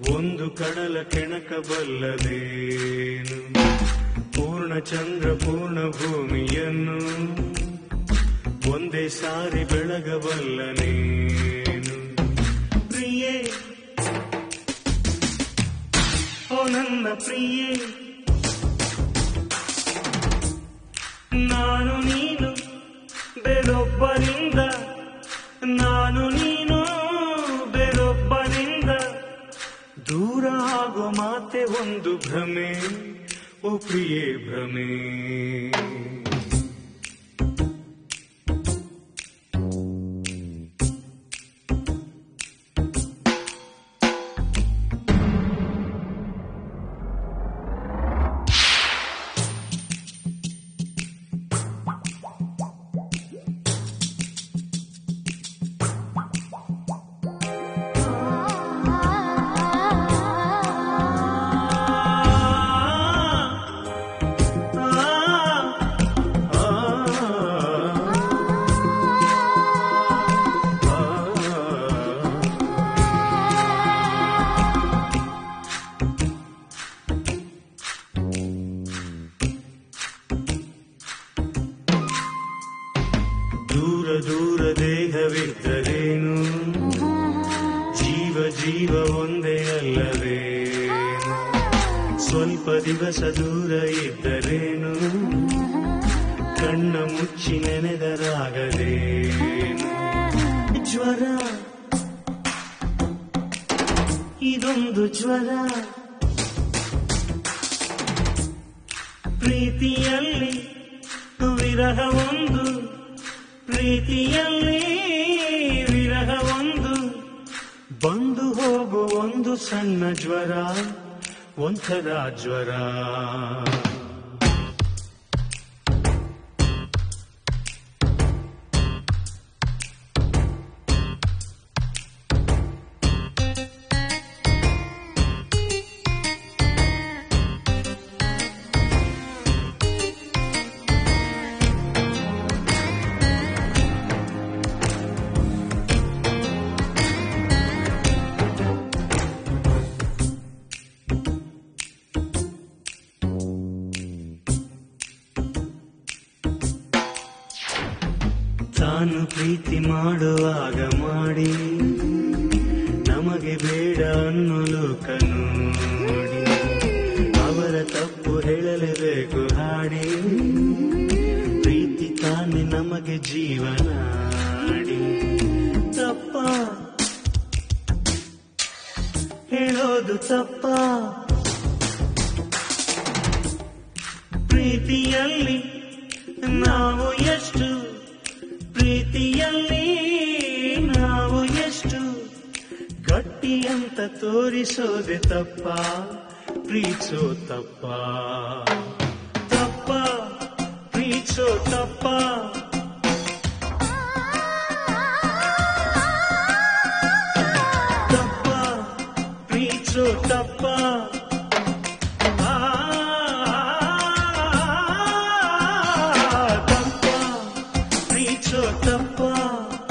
ಒಂದು ಕಡಲ ಕೆಣಕಬಲ್ಲದೇನು ಪೂರ್ಣ ಚಂದ್ರ ಪೂರ್ಣ ಭೂಮಿಯನ್ನು ಒಂದೇ ಸಾರಿ ಬೆಳಗಬಲ್ಲನೇನು ಪ್ರಿಯೇ ಓ ನನ್ನ ಪ್ರಿಯೇ ನಾನು ನೀನು ಬೇರೊಬ್ಬನಿಂದ ನಾನು ನೀನು ಬೇರೊಬ್ಬನಿಂದ ದೂರ ಆಗೋ ಮಾತೆ ಒಂದು ಭ್ರಮೆ ಓ ಪ್ರಿಯೇ ಭ್ರಮೆ ದೂರ ದೂರ ದೇಹವಿದ್ದರೇನು ಜೀವ ಜೀವ ಒಂದೇ ಅಲ್ಲವೇನು ಸ್ವಲ್ಪ ದಿವಸ ದೂರ ಇದ್ದರೇನು ಕಣ್ಣ ಮುಚ್ಚಿ ನೆನೆದರಾಗದೇನು ಜ್ವರ ಇದೊಂದು ಜ್ವರ ಪ್ರೀತಿಯಲ್ಲಿ ವಿರಹ ಒಂದು ಪ್ರೀತಿಯಲ್ಲಿ ವಿರಹ ಒಂದು ಬಂದು ಹೋಗು ಒಂದು ಸಣ್ಣ ಜ್ವರ ಒಂಥರ ಜ್ವರ ತಾನು ಪ್ರೀತಿ ಮಾಡುವಾಗ ಮಾಡಿ ನಮಗೆ ಬೇಡ ಅನ್ನೋ ಲೋಕ ನೋಡಿ ಅವರ ತಪ್ಪು ಹೇಳಲೇಬೇಕು ಹಾಡಿ ಪ್ರೀತಿ ತಾನೇ ನಮಗೆ ಜೀವನ ಆಡಿ ತಪ್ಪ ಹೇಳೋದು ತಪ್ಪ ಪ್ರೀತಿಯಲ್ಲಿ ನಾವು ಎಷ್ಟು ಪ್ರೀತಿಯಲ್ಲಿ ನಾವು ಎಷ್ಟು ಗಟ್ಟಿ ಅಂತ ತೋರಿಸೋದೆ ತಪ್ಪ ಪ್ರೀತಿಸೋ ತಪ್ಪ ತಪ್ಪ ಪ್ರೀತಿಸೋ ತಪ್ಪ ತಪ್ಪ ಪ್ರೀತಿಸೋ ತಪ್ಪ ಆ, ತಪ್ಪ ಪ್ರೀತಿಸೋ ತಪ್ಪ